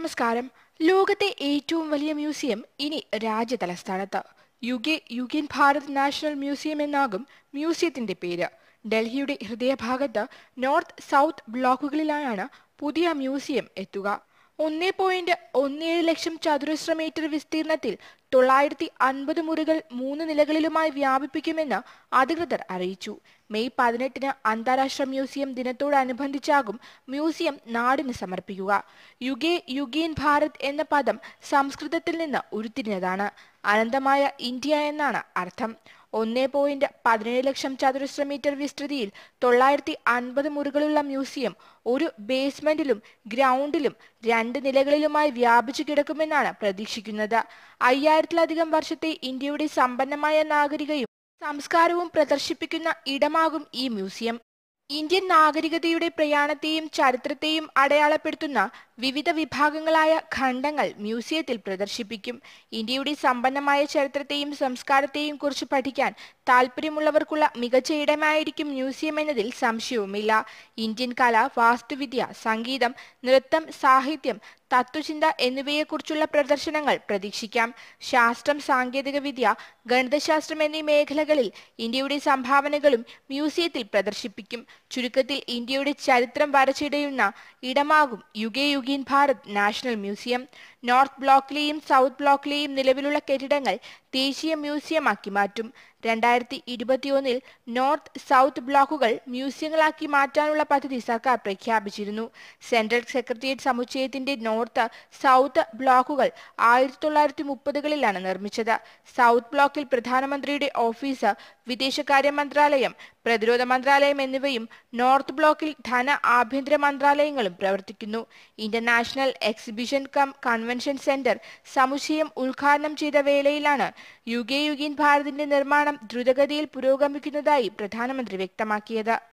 നമസ്കാരം ലോകത്തെ ഏറ്റവും വലിയ മ്യൂസിയം ഇനി രാജ്യ തലസ്ഥാനത്ത് യുകെ യുഗേൻ ഭാരത് നാഷണൽ മ്യൂസിയം എന്നാകും മ്യൂസിയത്തിന്റെ പേര് ഡൽഹിയുടെ ഹൃദയഭാഗത്ത് നോർത്ത് സൗത്ത് ബ്ലോക്കുകളിലായാണ് പുതിയ മ്യൂസിയം എത്തുക ഒന്നേ പോയിന്റ് ഒന്നേഴ് ലക്ഷം ചതുരശ്ര മീറ്റർ വിസ്തീർണത്തിൽ തൊള്ളായിരത്തി അൻപത് മുറികൾ മൂന്ന് നിലകളിലുമായി വ്യാപിപ്പിക്കുമെന്ന് അധികൃതർ അറിയിച്ചു മെയ് പതിനെട്ടിന് അന്താരാഷ്ട്ര മ്യൂസിയം ദിനത്തോടനുബന്ധിച്ചാകും മ്യൂസിയം നാടിന് സമർപ്പിക്കുക യുഗേ യുഗീൻ ഭാരത് എന്ന പദം സംസ്കൃതത്തിൽ നിന്ന് ഉരുത്തിരിഞ്ഞതാണ് അനന്തമായ ഇന്ത്യ എന്നാണ് അർത്ഥം ഒന്നേ പോയിന്റ് പതിനേഴ് ലക്ഷം ചതുരശ്ര മീറ്റർ വിസ്തൃതിയിൽ തൊള്ളായിരത്തി അൻപത് മുറികളുള്ള മ്യൂസിയം ഒരു ബേസ്മെന്റിലും ഗ്രൗണ്ടിലും രണ്ട് നിലകളിലുമായി വ്യാപിച്ചു കിടക്കുമെന്നാണ് പ്രതീക്ഷിക്കുന്നത് അയ്യായിരത്തിലധികം വർഷത്തെ ഇന്ത്യയുടെ സമ്പന്നമായ നാഗരികയും സംസ്കാരവും പ്രദർശിപ്പിക്കുന്ന ഇടമാകും ഈ മ്യൂസിയം ഇന്ത്യൻ നാഗരികതയുടെ പ്രയാണത്തെയും ചരിത്രത്തെയും അടയാളപ്പെടുത്തുന്ന വിവിധ വിഭാഗങ്ങളായ ഖണ്ഡങ്ങൾ മ്യൂസിയത്തിൽ പ്രദർശിപ്പിക്കും ഇന്ത്യയുടെ സമ്പന്നമായ ചരിത്രത്തെയും സംസ്കാരത്തെയും കുറിച്ച് പഠിക്കാൻ താല്പര്യമുള്ളവർക്കുള്ള മികച്ച ഇടമായിരിക്കും മ്യൂസിയം എന്നതിൽ സംശയവുമില്ല ഇന്ത്യൻ കല വാസ്തുവിദ്യ സംഗീതം നൃത്തം സാഹിത്യം തത്വചിന്ത എന്നിവയെക്കുറിച്ചുള്ള പ്രദർശനങ്ങൾ പ്രതീക്ഷിക്കാം ശാസ്ത്രം സാങ്കേതികവിദ്യ ഗണിതശാസ്ത്രം എന്നീ മേഖലകളിൽ ഇന്ത്യയുടെ സംഭാവനകളും മ്യൂസിയത്തിൽ പ്രദർശിപ്പിക്കും ചുരുക്കത്തിൽ ഇന്ത്യയുടെ ചരിത്രം വരച്ചിടയുന്ന ഇടമാകും Yuge Yugeen Bharat national museum north ബ്ലോക്കിലെയും സൗത്ത് ബ്ലോക്കിലെയും നിലവിലുള്ള കെട്ടിടങ്ങൾ ദേശീയ മ്യൂസിയമാക്കി മാറ്റും രണ്ടായിരത്തി ഇരുപത്തിയൊന്നിൽ നോർത്ത് സൗത്ത് ബ്ലോക്കുകൾ മ്യൂസിയങ്ങളാക്കി മാറ്റാനുള്ള പദ്ധതി സർക്കാർ പ്രഖ്യാപിച്ചിരുന്നു സെൻട്രൽ സെക്രട്ടേറിയറ്റ് സമുച്ചയത്തിന്റെ നോർത്ത് സൗത്ത് ബ്ലോക്കുകൾ ആയിരത്തി തൊള്ളായിരത്തി മുപ്പതുകളിലാണ് നിർമ്മിച്ചത് സൗത്ത് ബ്ലോക്കിൽ പ്രധാനമന്ത്രിയുടെ ഓഫീസ് വിദേശകാര്യ മന്ത്രാലയം പ്രതിരോധ മന്ത്രാലയം എന്നിവയും നോർത്ത് ബ്ലോക്കിൽ ധന ആഭ്യന്തര മന്ത്രാലയങ്ങളും പ്രവർത്തിക്കുന്നു international exhibition cum convention centre സമുച്ചയം ഉദ്ഘാടനം ചെയ്ത വേളയിലാണ് യുഗേ യുഗീൻ ഭാരതിന്റെ നിർമ്മാണം ദ്രുതഗതിയിൽ പുരോഗമിക്കുന്നതായി പ്രധാനമന്ത്രി വ്യക്തമാക്കിയത്